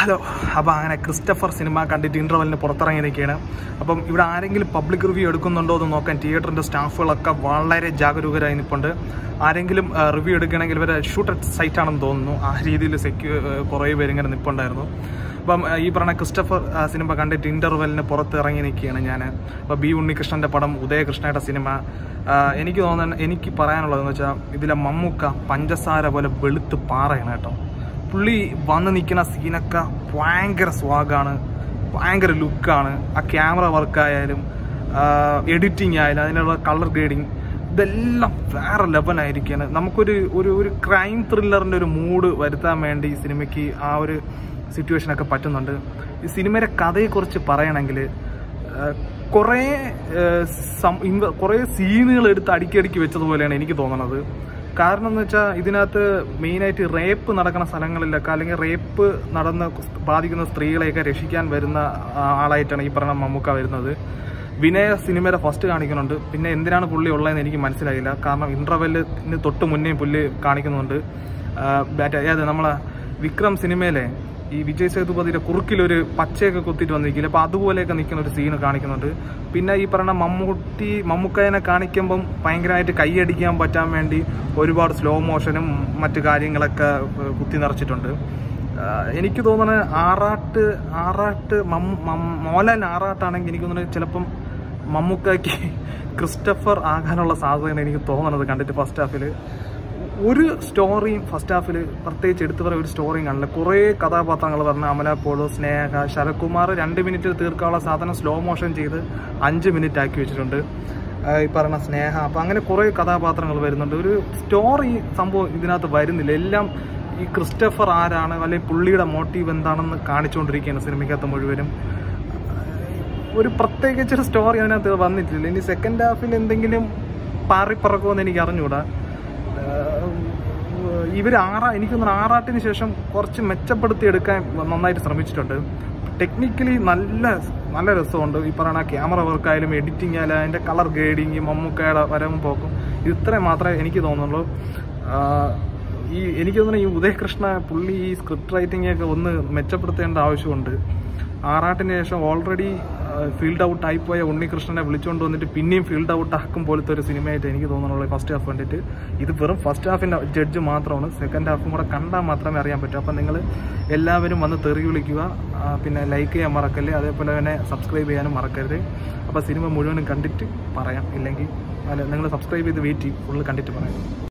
hello അപ്പോൾ അങ്ങനെ Christopher cinema കണ്ടിട്ട് ഇൻ്റർവെല്ലിന് പുറത്തിറങ്ങി നിൽക്കുകയാണ് അപ്പം ഇവിടെ ആരെങ്കിലും പബ്ലിക് റിവ്യൂ എടുക്കുന്നുണ്ടോ എന്ന് നോക്കാൻ തിയേറ്ററിൻ്റെ സ്റ്റാഫുകളൊക്കെ വളരെ ജാഗരൂകരായി നിൽപ്പുണ്ട് ആരെങ്കിലും റിവ്യൂ എടുക്കുകയാണെങ്കിൽ ഇവരെ ഷൂട്ട് സൈറ്റ് ആണെന്ന് തോന്നുന്നു ആ രീതിയിൽ സെക്യൂ കുറേ പേര് ഇങ്ങനെ നിൽപ്പുണ്ടായിരുന്നു അപ്പം ആ, ഈ പറഞ്ഞ ക്രിസ്റ്റഫർ ആ, സിനിമ കണ്ടിട്ട് ഇൻ്റർവെല്ലിന് പുറത്ത് ഇറങ്ങി നിൽക്കുകയാണ് ഞാൻ അപ്പോൾ ബി ഉണ്ണികൃഷ്ണൻ്റെ പടം ഉദയകൃഷ്ണയുടെ സിനിമ ആ, എനിക്ക് തോന്നുന്നത് എനിക്ക് പറയാനുള്ളതെന്ന് വെച്ചാൽ ഇതിലെ മമ്മൂക്ക പഞ്ചസാര പോലെ വെളുത്ത് പാറയാണ് കേട്ടോ പുള്ളി വന്ന് നിൽക്കുന്ന സീനൊക്കെ ഭയങ്കര സ്വാഗാണ് ഭയങ്കര ലുക്കാണ് ആ ക്യാമറ വർക്കായാലും എഡിറ്റിംഗ് ആയാലും അതിനുള്ള കളർ ഗ്രേഡിങ് ഇതെല്ലാം വേറെ ലെവലായിരിക്കുകയാണ് നമുക്കൊരു ഒരു ഒരു ക്രൈം ത്രില്ലറിൻ്റെ ഒരു മൂഡ് വരുത്താൻ വേണ്ടി ഈ സിനിമയ്ക്ക് ആ ഒരു സിറ്റുവേഷനൊക്കെ പറ്റുന്നുണ്ട് ഈ സിനിമയുടെ കഥയെക്കുറിച്ച് പറയണമെങ്കിൽ കുറേ ഏഹ്, സം- ഇൻവ- കുറേ സീനുകൾ എടുത്ത് അടുക്കി വെച്ചതുപോലെയാണ് എനിക്ക് തോന്നുന്നത് കാരണം എന്ന് വെച്ചാൽ ഇതിനകത്ത് മെയിനായിട്ട് റേപ്പ് നടക്കുന്ന സ്ഥലങ്ങളിലൊക്കെ അല്ലെങ്കിൽ റേപ്പ് നടന്ന് ബാധിക്കുന്ന സ്ത്രീകളെയൊക്കെ രക്ഷിക്കാൻ വരുന്ന ആ, ആളായിട്ടാണ് ഈ പറഞ്ഞ മമ്മൂക്ക വരുന്നത് വിനയ സിനിമയുടെ ഫസ്റ്റ് കാണിക്കുന്നുണ്ട് പിന്നെ എന്തിനാണ് പുള്ളി ഉള്ളതെന്ന് എനിക്ക് മനസ്സിലായില്ല കാരണം ഇൻ്റർവെല്ലിന് തൊട്ട് മുന്നേ പുള്ളി കാണിക്കുന്നുണ്ട് ആ, ബാറ്റ ഏത് നമ്മളെ വിക്രം സിനിമയിലെ ഈ വിജയ് സേതുപതിയുടെ കുറുക്കിലൊരു പച്ചയൊക്കെ കുത്തിയിട്ട് വന്നിരിക്കില്ല അപ്പോൾ അതുപോലെയൊക്കെ നിൽക്കുന്ന ഒരു സീന് കാണിക്കുന്നുണ്ട് പിന്നെ ഈ പറയുന്ന മമ്മൂട്ടി മമ്മൂക്കയെ കാണിക്കുമ്പം ഭയങ്കരമായിട്ട് കൈയടിക്കാൻ പറ്റാൻ വേണ്ടി ഒരുപാട് സ്ലോ മോഷനും മറ്റു കാര്യങ്ങളൊക്കെ ഏഹ്, കുത്തി നിറച്ചിട്ടുണ്ട് ആഹ് എനിക്ക് തോന്നുന്നത് ആറാട്ട് ആറാട്ട് മമ്മ മം- മോഹൻലാൽ ആറാട്ടാണെങ്കിൽ എനിക്ക് തോന്നുന്നത് ചിലപ്പം മമ്മൂക്കയ്ക്ക് ക്രിസ്റ്റഫർ ആകാനുള്ള സാധ്യതയാണ് എനിക്ക് തോന്നുന്നത് കണ്ടിട്ട് ഫസ്റ്റ് ഹാഫിൽ ഒരു സ്റ്റോറിയും ഫസ്റ്റ് ഹാഫിൽ പ്രത്യേകിച്ച് എടുത്തു പറയുന്ന ഒരു സ്റ്റോറിയും കാണില്ല കുറേ കഥാപാത്രങ്ങൾ പറഞ്ഞ അമല പോളോ സ്നേഹ ശരത്കുമാർ രണ്ട് മിനിറ്റിൽ തീർക്കാനുള്ള സാധനം സ്ലോ മോഷൻ ചെയ്ത് അഞ്ച് മിനിറ്റ് ആക്കി വെച്ചിട്ടുണ്ട് ആ, ഈ പറഞ്ഞ സ്നേഹ അപ്പം അങ്ങനെ കുറേ കഥാപാത്രങ്ങൾ വരുന്നുണ്ട് ഒരു സ്റ്റോറി സംഭവം ഇതിനകത്ത് വരുന്നില്ല എല്ലാം ഈ ക്രിസ്റ്റഫർ ആരാണ് അല്ലെങ്കിൽ പുള്ളിയുടെ മോട്ടീവ് എന്താണെന്ന് കാണിച്ചുകൊണ്ടിരിക്കുകയാണ് സിനിമയ്ക്കകത്ത് മുഴുവനും ഒരു പ്രത്യേകിച്ച് ഒരു സ്റ്റോറി അതിനകത്ത് വന്നിട്ടില്ല ഇനി സെക്കൻഡ് ഹാഫിൽ എന്തെങ്കിലും പാറിപ്പറക്കുമെന്ന് എനിക്ക് അറിഞ്ഞൂടാ ഇവർ ആറാ എനിക്ക് തോന്നുന്നു ആറാട്ടിന് ശേഷം കുറച്ച് മെച്ചപ്പെടുത്തി എടുക്കാൻ നന്നായിട്ട് ശ്രമിച്ചിട്ടുണ്ട് ടെക്നിക്കലി നല്ല നല്ല രസമുണ്ട് ഈ പറയുന്ന ക്യാമറ വർക്കായാലും എഡിറ്റിംഗ് ആയാലും അതിൻ്റെ കളർ ഗ്രേഡിങ് മമ്മൂക്കയുടെ വരവും പോക്കും ഇത് ഇത്രയും മാത്രമേ എനിക്ക് തോന്നുള്ളൂ ആ, ഈ എനിക്ക് തോന്നുന്നു ഈ ഉദയകൃഷ്ണ പുള്ളി ഈ സ്ക്രിപ്റ്റ് റൈറ്റിംഗ് ഒക്കെ ഒന്ന് മെച്ചപ്പെടുത്തേണ്ട ആവശ്യമുണ്ട് ആറാട്ടിന് ശേഷം ഓൾറെഡി ഫീൽഡ് ഔട്ട് ആയിപ്പോയ ഉണ്ണികൃഷ്ണനെ വിളിച്ചുകൊണ്ട് വന്നിട്ട് പിന്നെയും ഫീൽഡ് ഔട്ട് ആക്കും പോലത്തെ ഒരു സിനിമയായിട്ട് എനിക്ക് തോന്നുന്നുള്ളൂ ഫസ്റ്റ് ഹാഫ് കണ്ടിട്ട് ഇത് വെറും ഫസ്റ്റ് ഹാഫിൻ്റെ ജഡ്ജ് മാത്രമാണ് സെക്കൻഡ് ഹാഫും കൂടെ കണ്ടാൽ മാത്രമേ അറിയാൻ പറ്റൂ അപ്പം നിങ്ങൾ എല്ലാവരും വന്ന് തെറി വിളിക്കുക ആ, പിന്നെ ലൈക്ക് ചെയ്യാൻ മറക്കല്ലേ അതേപോലെ തന്നെ സബ്സ്ക്രൈബ് ചെയ്യാനും മറക്കരുത് അപ്പോൾ സിനിമ മുഴുവനും കണ്ടിട്ട് പറയാം ഇല്ലെങ്കിൽ അല്ല നിങ്ങൾ സബ്സ്ക്രൈബ് ചെയ്ത് വെയിറ്റ് ചെയ്യും ഫുള്ള് കണ്ടിട്ട് പറയാം